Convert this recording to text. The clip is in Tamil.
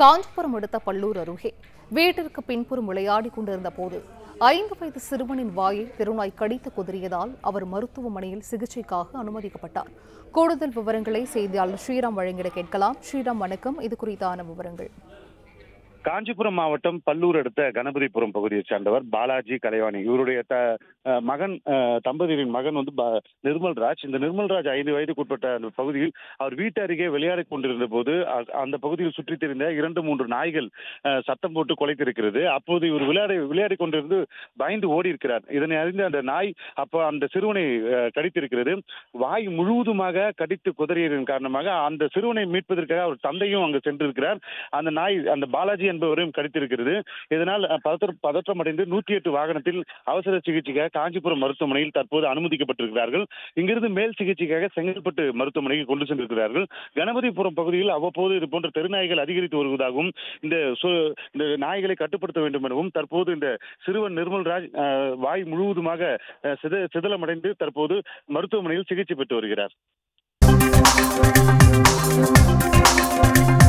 காஞ்சிபுரம் அடுத்த பல்லூர் அருகே வீட்டிற்கு பின்புறம் விளையாடிக் கொண்டிருந்த போது ஐந்து வயது சிறுவனின் வாயை தெருநாய் கடித்து குதறியதால் அவர் மருத்துவமனையில் சிகிச்சைக்காக அனுமதிக்கப்பட்டார் கூடுதல் விவரங்களை செய்தியாளர் ஸ்ரீராம் வழங்கிட கேட்கலாம் ஸ்ரீராம் வணக்கம் இது குறித்தான விவரங்கள் காஞ்சிபுரம் மாவட்டம் பல்லூர் அடுத்த கணபதிபுரம் பகுதியைச் சேர்ந்தவர் பாலாஜி கலைவாணி இவருடைய த அஹ் மகன் அஹ் தம்பதியரின் மகன் வந்து ப- நிர்மல்ராஜ் இந்த நிர்மல்ராஜ் ஐந்து வயதுக்குட்பட்ட அந்த பகுதியில் அவர் வீட்டு அருகே விளையாடிக் கொண்டிருந்த போது அ- அந்த பகுதியில் சுற்றித் திரிந்த இரண்டு மூன்று நாய்கள் அஹ், சத்தம் போட்டு குலைத்திருக்கிறது அப்போது இவர் விளையாடி விளையாடி கொண்டிருந்து பயந்து ஓடி இருக்கிறார் இதனை அறிந்த அந்த நாய் அப்போ அந்த சிறுவனை அஹ், கடித்திருக்கிறது வாய் முழுவதுமாக கடித்து குதறியதன் காரணமாக அந்த சிறுவனை மீட்பதற்காக அவர் தந்தையும் அங்கு சென்றிருக்கிறார் அந்த நாய் அந்த பாலாஜி என்பவரையும் கடித்திருக்கிறது இதனால் அஹ், பதற்ற பதற்றமடைந்து நூற்றி எட்டு வாகனத்தில் அவசர சிகிச்சைக்காக காஞ்சிபுரம் மருத்துவமனையில் தற்போது அனுமதிக்கப்பட்டிருக்கிறார்கள் இங்கிருந்து மேல் சிகிச்சைக்காக செங்கல்பட்டு மருத்துவமனைக்கு கொண்டு சென்றிருக்கிறார்கள் கணபதிபுரம் பகுதியில் அவ்வப்போது இது போன்ற தெருநாய்கள் அதிகரித்து வருவதாகவும் இந்த சு- இந்த நாய்களை கட்டுப்படுத்த வேண்டும் எனவும் தற்போது இந்த சிறுவன் நிர்மல்ராஜ் அஹ், வாய் முழுவதுமாக அஹ், சித சிதலமடைந்து தற்போது மருத்துவமனையில் சிகிச்சை பெற்று வருகிறார்